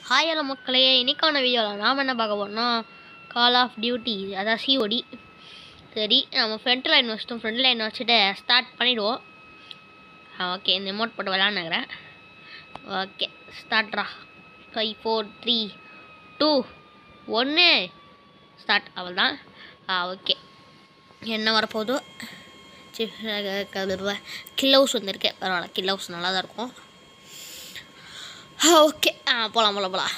Hi hello மக்களே இன்னைக்கான வீடியோவில் நாம் என்ன பார்க்க போறோம்னா கால் ஆஃப் டியூட்டி அதான் சிஓடி சரி நம்ம ஃப்ரண்ட் லைன் வச்சிட்டோம் ஃப்ரண்ட் லைன் வச்சுட்டு ஸ்டார்ட் பண்ணிவிடுவோம் ஓகே இந்த எமௌண்ட் போட்டு விளாண்டுக்கிறேன் ஓகே ஸ்டார்ட்ரா ஃபைவ் ஃபோர் த்ரீ டூ ஒன்று ஸ்டார்ட் அவள் தான் ஆ ஓகே என்ன வரப்போதோ கில் ஹவுஸ் வந்திருக்கேன் பரவாயில்ல கில் ஹவுஸ் நல்லா தான் இருக்கும் ஓகே ஆ போகலாம் போகலாம் போகலாம்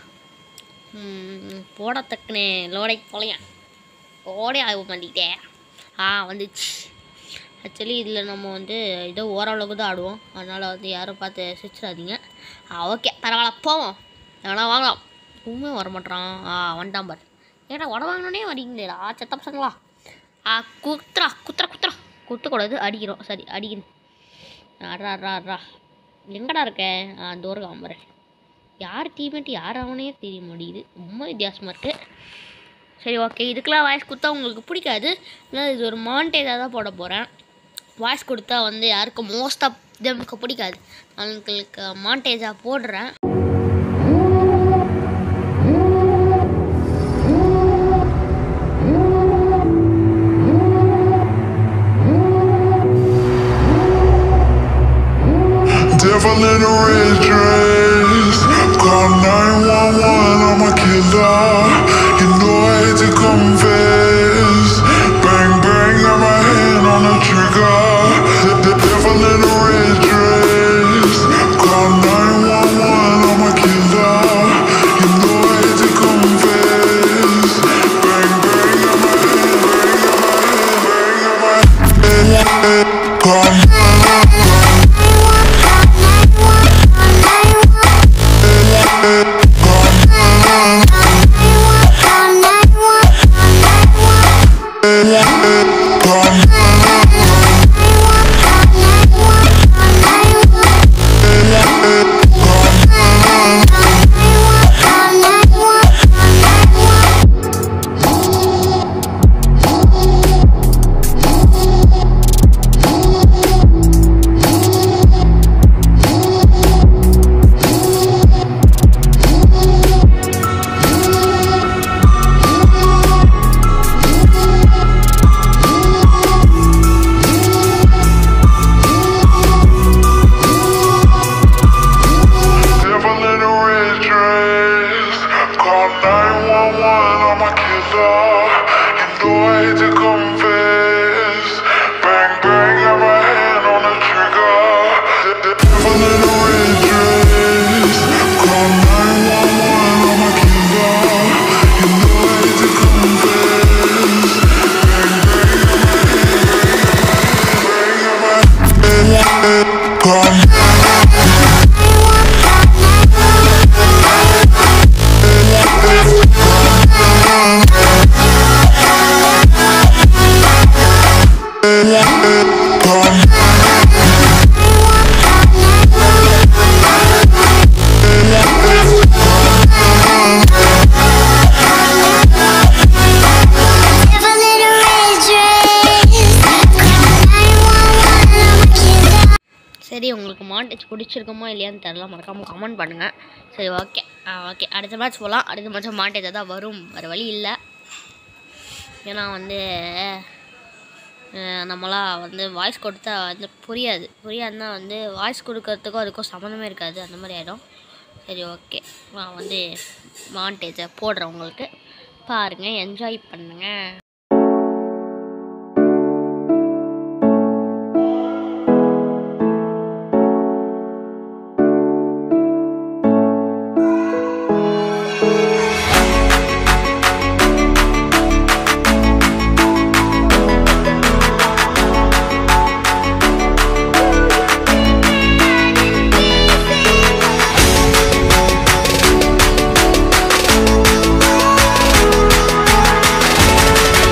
போட தக்கனே லோடை போலையா ஓடே ஆக மாட்டேங்கிட்டே ஆ வந்துச்சு ஆக்சுவலி இதில் நம்ம வந்து ஏதோ ஓரளவுக்கு தான் ஆடுவோம் அதனால் வந்து யாரும் பார்த்து சிரிச்சிடாதீங்க ஆ ஓகே பரவாயில்ல போவோம் எவ்வளோ வாங்கலாம் உண்மை வர மாட்டான் ஆ வந்துட்டான் பாரு ஏடா உட வாங்கினோடனே வரீங்களேடா செத்த பசங்களா ஆ குத்துறா குத்துறா குத்துறா குத்தக்கூடாது அடிக்கிறோம் சரி அடிக்கணும் அட்ரா அட்ரா அட்ரா எங்கடா இருக்க ஆ அந்த ஒரு காம்பறேன் யார் டீமேட் யார் அவனே தெரிய முடியுது ரொம்ப வித்தியாசமாக இருக்குது சரி ஓகே இதுக்கெலாம் வாய்ஸ் கொடுத்தா உங்களுக்கு பிடிக்காது அதனால் இது ஒரு மாண்டேஜாக தான் போட போகிறேன் வாய்ஸ் கொடுத்தா வந்து யாருக்கும் மோஸ்ட் ஆஃப் தெம்க்கு பிடிக்காது அவங்களுக்கு மாண்டேஜாக போடுறேன் Devil in a red dress. Call 911, I'm a killer. You know I hate to confess. Bang, bang, got my hand on the trigger. The, the devil in a red dress. Call 911, I'm a killer. You know I hate to confess. Bang, bang, got my hand, bang, got my hand, bang, got my hand. Call Devil in a red dress. Call 911, I'm a killer. You know I hate to confess. Bang, bang, got my hand on the trigger. The, the devil in a red dress. Call 911, I'm a killer. You know I hate to confess. Bang, bang, got my hand, bang, got my hand, bang, got my hand. Call சரி உங்களுக்கு montage பிடிச்சிருக்குமா இல்லையான்னு தெரில மறக்காமல் comment பண்ணுங்கள் சரி okay ஆ okay அடுத்த match போகலாம் அடுத்த மேட்ச் மாண்டேஜாக தான் வரும் வேறு வழி இல்லை ஏன்னா வந்து அஹ், நம்மளாம் வந்து வாய்ஸ் கொடுத்தா வந்து புரியாது புரியாதுன்னா வந்து வாய்ஸ் கொடுக்கறதுக்கும் அதுக்கும் சம்மந்தமே இருக்காது அந்த மாதிரி ஆகிடும் சரி ஓகே நான் வந்து மாண்டேஜை போடுறேன் உங்களுக்கு பாருங்கள் என்ஜாய் பண்ணுங்கள் Devil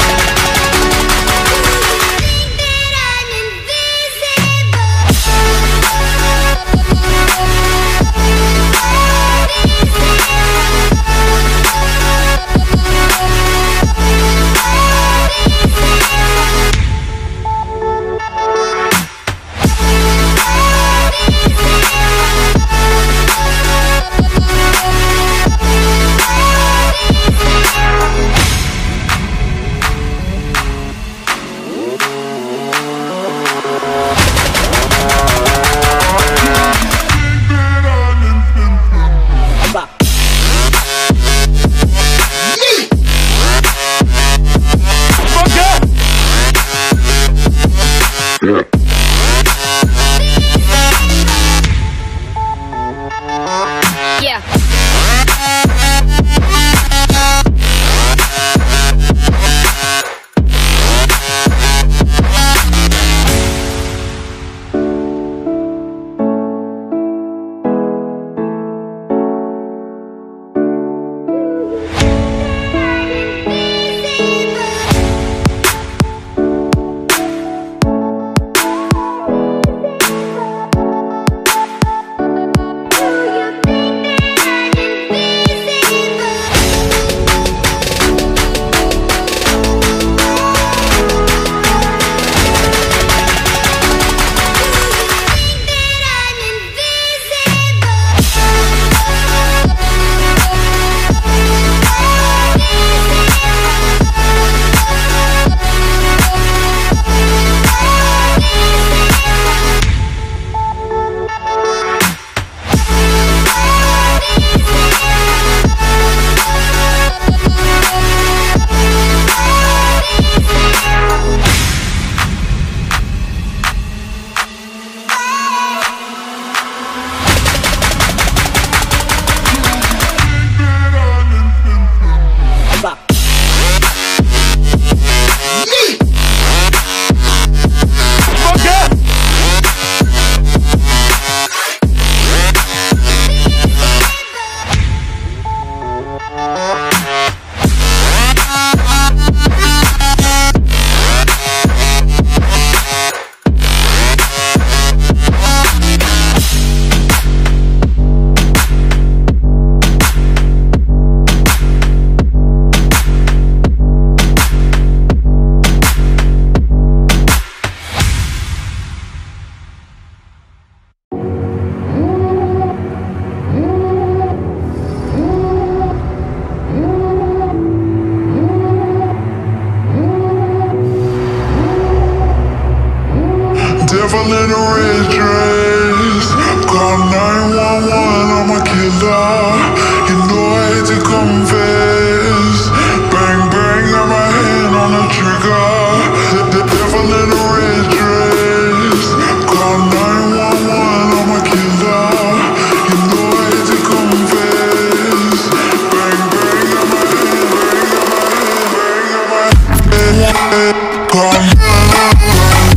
You know I hate to confess. Bang bang, got my hand on the trigger. The, the devil in a red dress. Call 911, I'm a killer. You know I hate to confess. Bang bang, got my hand, bang, got my hand, bang, got my hand. Call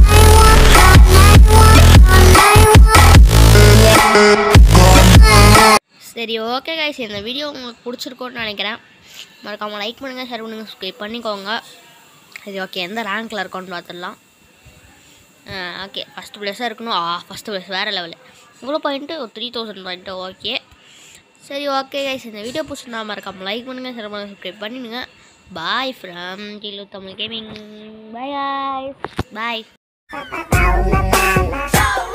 சரி okay guys இந்த video உங்களுக்கு பிடிச்சிருக்கோன்னு நினைக்கிறேன் மறக்காமல் like பண்ணுங்கள் share பண்ணுங்கள் subscribe பண்ணிக்கோங்க சரி ஓகே எந்த ரேங்க்கில் இருக்கோன்னு பார்த்துடலாம் ஓகே ஃபஸ்ட் ப்ளேஸாக இருக்கணும் ஆ ஃபஸ்ட்டு ப்ளேஸ் வேறு லெவலு இவ்வளோ பாயிண்ட்டு ஒரு த்ரீ தௌசண்ட் பாயிண்ட்டு ஓகே சரி ஓகே கைஸ் இந்த வீடியோ பிடிச்சிருந்தா மறக்காமல் லைக் பண்ணுங்கள் ஷேர் பண்ணுங்கள் சப்ஸ்கிரைப் பண்ணிடுங்க bye from Dilu Tamil gaming bye bye Bye.